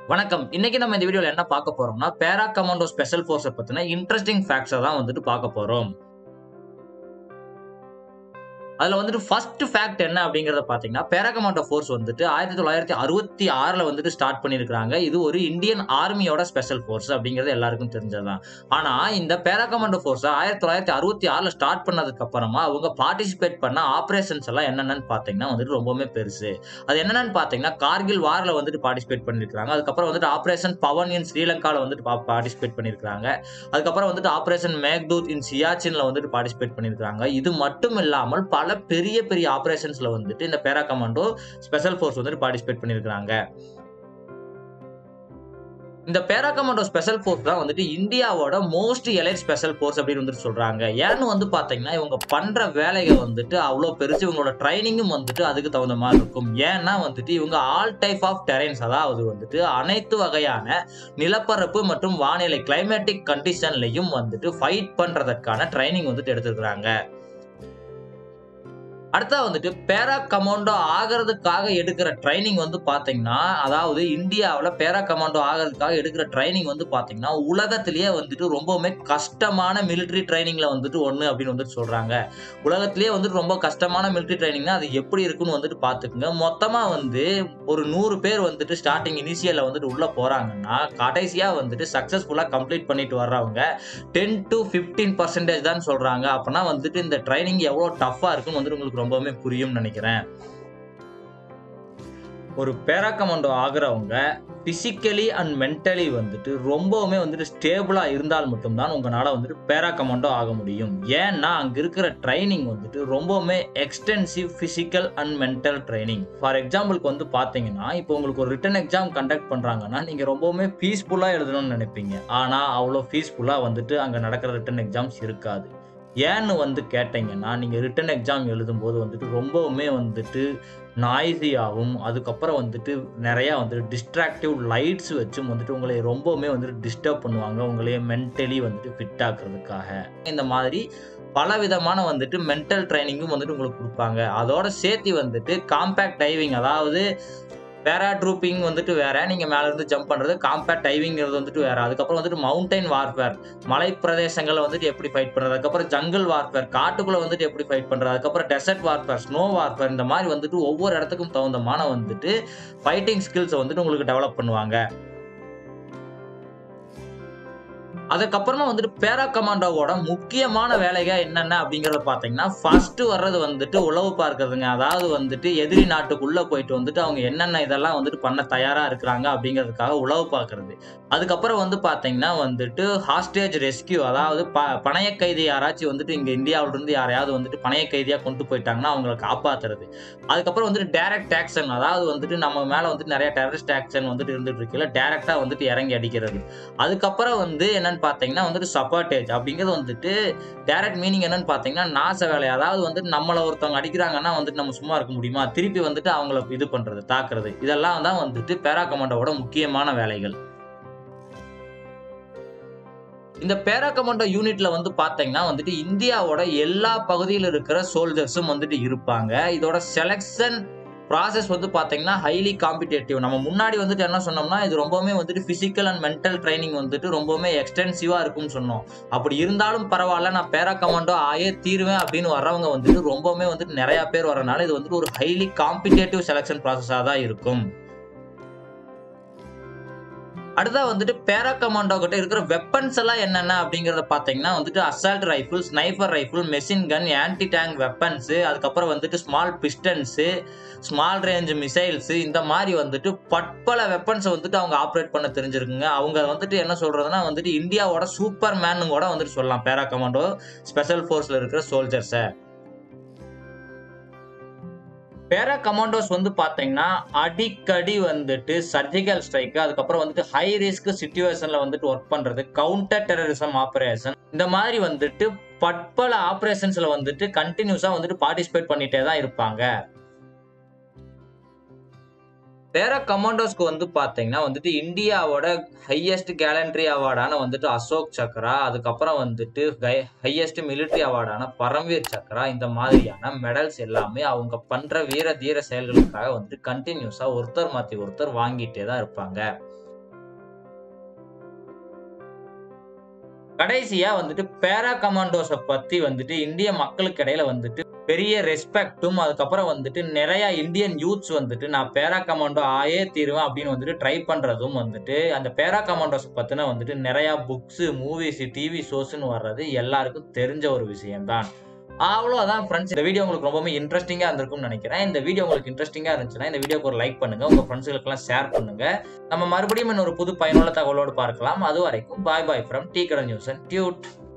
வணக்கம் இன்னைக்கு நம்ம இந்த வீடியோல என்ன பார்க்க போறோம்னா பேரா கமாண்டோ ஸ்பெஷல் ஃபோர்ஸை பத்தின இன்ட்ரெஸ்டிங் ஃபேக்ட்ஸை தான் வந்துட்டு பார்க்க போறோம் அதுல வந்துட்டு ஃபர்ஸ்ட் ஃபேக்ட் என்ன அப்படிங்கறத பாத்தீங்கன்னா பேரா கமாண்டோ ஃபோர்ஸ் வந்துட்டு ஆயிரத்தி தொள்ளாயிரத்தி அறுபத்தி ஆறுல வந்துட்டு ஸ்டார்ட் பண்ணிருக்காங்க இது ஒரு இந்தியன் ஆர்மியோட ஸ்பெஷல் ஃபோர்ஸ் அப்படிங்கிறது எல்லாருக்கும் தெரிஞ்சதுதான் ஆனா இந்த பேரா கமாண்டோ ஃபோர்ஸ் ஆயிரத்தி தொள்ளாயிரத்தி அறுபத்தி ஆறுல ஸ்டார்ட் பண்ணதுக்கு அப்புறமா அவங்க பார்ட்டிசிபேட் பண்ண ஆபரேஷன்ஸ் எல்லாம் என்னென்னு பாத்தீங்கன்னா வந்துட்டு ரொம்பவுமே பெருசு அது என்னென்னு பாத்தீங்கன்னா கார்கில் வார்ல வந்துட்டு பார்ட்டிசிபேட் பண்ணிருக்காங்க அதுக்கப்புறம் வந்துட்டு ஆபரேஷன் பவன் இன் ஸ்ரீலங்கால வந்துட்டு பார்ட்டிசிபேட் பண்ணிருக்காங்க அதுக்கப்புறம் வந்துட்டு ஆபரேஷன் மேக்தூத் இன் சியாச்சின்ல வந்துட்டு பார்ட்டிசிபேட் பண்ணிருக்காங்க இது மட்டும் இல்லாமல் பல பெரிய பெரிய ஆபரேஷன்ஸ்ல வந்துட்டு இந்த பேரா கமாண்டோ ஸ்பெஷல் ஃபோர்ஸ் வந்துட்டு பார்ட்டிசிபேட் பண்ணிருக்காங்க இந்த பேரா கமாண்டோ ஸ்பெஷல் ஃபோர்ஸ் தான் வந்துட்டு இந்தியாவோட மோஸ்ட் எலைட் ஸ்பெஷல் ஃபோர்ஸ் அப்படின்னு வந்துட்டு சொல்றாங்க ஏன்னு வந்து பாத்தீங்கன்னா இவங்க பண்ற வேலைகள் வந்துட்டு அவ்வளோ பெருசு இவங்களோட ட்ரைனிங்கும் வந்துட்டு அதுக்கு தகுந்த மாதிரி இருக்கும் ஏன்னா வந்துட்டு இவங்க ஆல் டைப் ஆஃப் டெரைன்ஸ் அதாவது வந்துட்டு அனைத்து வகையான நிலப்பரப்பு மற்றும் வானிலை கிளைமேட்டிக் கண்டிஷன்லையும் வந்துட்டு ஃபைட் பண்றதற்கான ட்ரைனிங் வந்துட்டு எடுத்துருக்காங்க அடுத்தா வந்துட்டு பேரா கமாண்டோ ஆகிறதுக்காக எடுக்கிற ட்ரைனிங் வந்து பாத்தீங்கன்னா அதாவது இந்தியாவில் பேரா கமாண்டோ ஆகிறதுக்காக எடுக்கிற ட்ரைனிங் வந்து பாத்தீங்கன்னா உலகத்திலேயே வந்துட்டு ரொம்பவுமே கஷ்டமான மிலிட்ரி ட்ரைனிங்ல வந்துட்டு ஒன்று அப்படின்னு வந்துட்டு சொல்றாங்க உலகத்திலேயே வந்துட்டு ரொம்ப கஷ்டமான மிலிட்ரி ட்ரைனிங்னா அது எப்படி இருக்குன்னு வந்துட்டு பாத்துக்குங்க மொத்தமா வந்து ஒரு நூறு பேர் வந்துட்டு ஸ்டார்டிங் இனிஷியல்ல வந்துட்டு உள்ள போறாங்கன்னா கடைசியா வந்துட்டு சக்சஸ்ஃபுல்லா கம்ப்ளீட் பண்ணிட்டு வர்றவங்க டென் டு ஃபிஃப்டீன் பர்சன்டேஜ் தான் சொல்றாங்க அப்பனா வந்துட்டு இந்த ட்ரைனிங் எவ்வளோ டஃப்பா இருக்குன்னு வந்துட்டு உங்களுக்கு ரொம்பவுமே புரியும்னு நினைக்கிறேன் ஒரு பேராக்கமண்டோ ஆகிறவங்க பிசிக்கலி அண்ட் மென்டலி வந்துட்டு ரொம்பவுமே வந்துட்டு ஸ்டேபிளா இருந்தால் மட்டும்தான் உங்களால வந்துட்டு பேராக்கமண்டோ ஆக முடியும் ஏன்னா அங்க இருக்கிற ட்ரைனிங் வந்துட்டு ரொம்பவுமே extensive physical and mental training for எக்ஸாம்பிளுக்கு வந்து பாத்தீங்கன்னா இப்போ உங்களுக்கு ஒரு ரிட்டன் எக்ஸாம் கண்டக்ட் பண்றாங்கன்னா நீங்க ரொம்பவுமே பீஸ்ஃபுல்லா எழுதணும்னு நினைப்பீங்க ஆனா அவ்வளோ பீஸ்ஃபுல்லா வந்துட்டு அங்க நடக்கிற ரிட்டன் எக்ஸாம்ஸ் இருக்காது ஏன்னு வந்து கேட்டீங்கன்னா நீங்கள் ரிட்டன் எக்ஸாம் எழுதும்போது வந்துட்டு ரொம்பவுமே வந்துட்டு நாய்ஸியாகவும் அதுக்கப்புறம் வந்துட்டு நிறையா வந்துட்டு டிஸ்ட்ராக்டிவ் லைட்ஸ் வச்சும் வந்துட்டு உங்களை ரொம்பவுமே வந்துட்டு டிஸ்டர்ப் பண்ணுவாங்க உங்களையே மென்டலி வந்துட்டு ஃபிட் ஆக்குறதுக்காக இந்த மாதிரி பல விதமான வந்துட்டு மென்டல் ட்ரைனிங்கும் வந்துட்டு உங்களுக்கு கொடுப்பாங்க அதோட சேர்த்து வந்துட்டு காம்பேக்ட் டைவிங் அதாவது பேரா ட்ரூப்பிங் வந்துட்டு வேற நீங்க மேல இருந்து ஜம்ப் பண்றது காம்பேக்ட் டைவிங்கிறது வந்துட்டு வேற அதுக்கப்புறம் வந்துட்டு மவுண்டைன் வார்ஃபேர் மலை பிரதேசங்களை வந்துட்டு எப்படி ஃபைட் பண்றது அதுக்கப்புறம் ஜங்கிள் வார்ஃபேர் காட்டுக்குள்ள வந்துட்டு எப்படி ஃபைட் பண்றது அதுக்கப்புறம் டெசர்ட் வார்ஃபேர் ஸ்னோ வார்ஃபேர் இந்த மாதிரி வந்துட்டு ஒவ்வொரு இடத்துக்கும் தகுந்தமான வந்துட்டு ஃபைட்டிங் ஸ்கில்ஸை வந்துட்டு உங்களுக்கு டெவலப் பண்ணுவாங்க அதுக்கப்புறமா வந்துட்டு பேரா கமாண்டோவோட முக்கியமான வேலைக என்னென்ன அப்படிங்கறத பாத்தீங்கன்னா ஃபர்ஸ்ட் வர்றது வந்துட்டு உளவு பார்க்கறதுங்க அதாவது வந்துட்டு எதிரி நாட்டுக்குள்ள போயிட்டு வந்துட்டு அவங்க என்னென்ன இதெல்லாம் வந்துட்டு பண்ண தயாரா இருக்கிறாங்க அப்படிங்கிறதுக்காக உளவு பார்க்கறது அதுக்கப்புறம் வந்து பாத்தீங்கன்னா வந்துட்டு ஹாஸ்டேஜ் ரெஸ்கியூ அதாவது ப பணைய கைதி யாராச்சும் வந்துட்டு இங்க இந்தியாவில இருந்து யாரையாவது வந்துட்டு பணைய கைதியா கொண்டு போயிட்டாங்கன்னா அவங்களை காப்பாத்துறது அதுக்கப்புறம் வந்துட்டு டைரக்ட் ஆக்ஷன் அதாவது வந்துட்டு நம்ம மேல வந்துட்டு நிறைய டெரரிஸ்ட் ஆக்ஷன் வந்துட்டு இருந்துட்டு இருக்குல்ல டைரக்டா வந்துட்டு இறங்கி அடிக்கிறது அதுக்கப்புறம் வந்து என்னன்னு பார்த்தீங்கன்னா வந்துட்டு சப்போர்டேஜ் அப்படிங்கிறது வந்துட்டு டைரக்ட் மீனிங் என்னன்னு பார்த்தீங்கன்னா நாச வேலை அதாவது வந்துட்டு நம்மளை ஒருத்தவங்க அடிக்கிறாங்கன்னா வந்துட்டு நம்ம சும்மா இருக்க முடியுமா திருப்பி வந்துட்டு அவங்கள இது பண்றது தாக்குறது இதெல்லாம் தான் வந்துட்டு பேரா கமாண்டோட முக்கியமான வேலைகள் இந்த பேரா கமாண்டோ யூனிட்ல வந்து பாத்தீங்கன்னா வந்துட்டு இந்தியாவோட எல்லா பகுதியில் இருக்கிற சோல்ஜர்ஸும் வந்துட்டு இருப்பாங்க இதோட செலெக்ஷன் ப்ராசஸ் வந்து பார்த்தீங்கன்னா ஹைலி காம்படிட்டிவ் நம்ம முன்னாடி வந்துட்டு என்ன சொன்னோம்னா இது ரொம்பவுமே வந்துட்டு ஃபிசிக்கல் அண்ட் மென்டல் ட்ரைனிங் வந்துட்டு ரொம்பவுமே எக்ஸ்டென்சிவாக இருக்கும்னு சொன்னோம் அப்படி இருந்தாலும் பரவாயில்ல நான் பேரா கமாண்டோ ஆயே தீருவேன் அப்படின்னு வர்றவங்க வந்துட்டு ரொம்பவுமே வந்துட்டு நிறைய பேர் வரனால இது வந்துட்டு ஒரு ஹைலி காம்படிட்டிவ் செலெக்ஷன் ப்ராசஸாக தான் இருக்கும் அடுத்தா வந்துட்டு பேரா கமாண்டோ கிட்ட இருக்கிற வெப்பன்ஸ் எல்லாம் என்னென்ன அப்படிங்கறத பாத்தீங்கன்னா வந்துட்டு assault rifle sniper rifle machine gun anti tank weapons அதுக்கப்புறம் வந்துட்டு small pistols small range missiles இந்த மாதிரி வந்துட்டு பற்பல வெப்பன்ஸை வந்துட்டு அவங்க ஆப்ரேட் பண்ண தெரிஞ்சிருக்குங்க அவங்க வந்துட்டு என்ன சொல்றதுன்னா வந்துட்டு இந்தியாவோட சூப்பர் மேனு கூட வந்துட்டு சொல்லலாம் பேரா கமாண்டோ ஸ்பெஷல் ஃபோர்ஸ்ல இருக்கிற சோல்ஜர்ஸை பேரா கமாண்டோஸ் வந்து பாத்தீங்கன்னா அடிக்கடி வந்துட்டு சர்ஜிக்கல் ஸ்ட்ரைக் அதுக்கப்புறம் வந்துட்டு ஹை ரிஸ்க் சுச்சுவேஷன்ல வந்துட்டு ஒர்க் பண்றது கவுண்டர் டெரரிசம் ஆபரேஷன் இந்த மாதிரி வந்துட்டு பற்பல ஆபரேஷன்ஸ்ல வந்துட்டு கண்டினியூஸா வந்துட்டு பார்ட்டிசிபேட் பண்ணிட்டே தான் இருப்பாங்க பேரா கமாண்டோஸ்க்கு வந்து பாத்தீங்கன்னா வந்துட்டு இந்தியாவோட ஹையஸ்ட் கேலண்ட்ரி அவார்டான வந்துட்டு அசோக் சக்ரா அதுக்கப்புறம் வந்துட்டு ஹையஸ்ட் மிலிட்ரி அவார்டான பரம்வீர் சக்ரா இந்த மாதிரியான மெடல்ஸ் எல்லாமே அவங்க பண்ற வீர தீர செயல்களுக்காக வந்துட்டு கண்டினியூஸா ஒருத்தர் மாத்தி ஒருத்தர் வாங்கிட்டே தான் இருப்பாங்க கடைசியா வந்துட்டு பேரா கமாண்டோஸை பத்தி வந்துட்டு இந்திய மக்களுக்கு இடையில வந்துட்டு பெரிய ரெஸ்பெக்டும் அதுக்கப்புறம் வந்துட்டு நிறைய இந்தியன் யூத்ஸ் வந்துட்டு நான் பேரா கமாண்டோ ஆயே தீருவேன் அப்படின்னு வந்துட்டு ட்ரை பண்றதும் வந்துட்டு அந்த பேரா கமாண்டோஸ் பத்தின வந்துட்டு நிறைய புக்ஸ் மூவிஸ் டிவி ஷோஸ்னு வர்றது எல்லாருக்கும் தெரிஞ்ச ஒரு விஷயம்தான் அவ்வளோதான் ஃப்ரெண்ட்ஸ் இந்த வீடியோ உங்களுக்கு ரொம்பவே இன்ட்ரெஸ்டிங்காக இருந்திருக்கும்னு நினைக்கிறேன் இந்த வீடியோ உங்களுக்கு இன்ட்ரெஸ்டிங்காக இருந்துச்சுன்னா இந்த வீடியோக்கு ஒரு லைக் பண்ணுங்க உங்க ஃப்ரெண்ட்ஸுகளுக்கெல்லாம் ஷேர் பண்ணுங்க நம்ம மறுபடியும் இன்னொரு புது பயனுள்ள தகவலோடு பார்க்கலாம் அது வரைக்கும் பாய் பாய் ஃப்ரம் டீ கடை நியூஸ் அண்ட் டியூட்